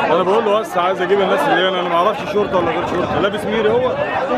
انا بقول له بس عايز اجيب الناس اللي هنا انا ما اعرفش شرطه ولا غير شرطه لابس ميري هو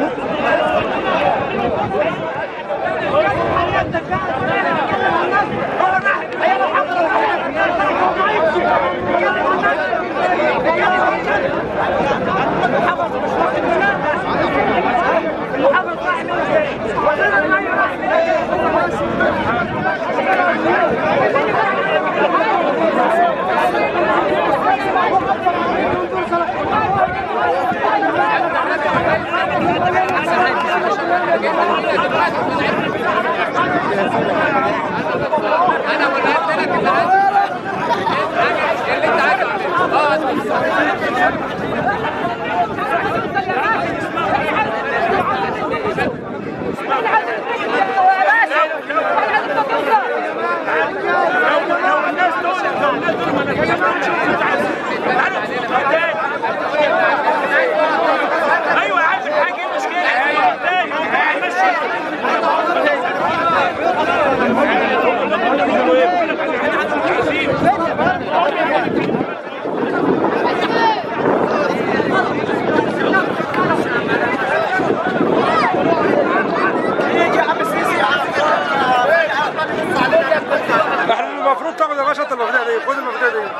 ايوه يا عم حاجه مشكله احنا المفروض تاخد يا باشا انت المفروض دي خد المفروض دي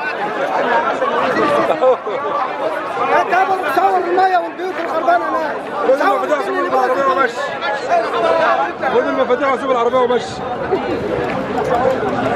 انت ابو تصور الميه والبيوت الخربانه هناك خد المفاتيح وسيب العربيه ومشي خد المفاتيح وسيب العربيه ومشي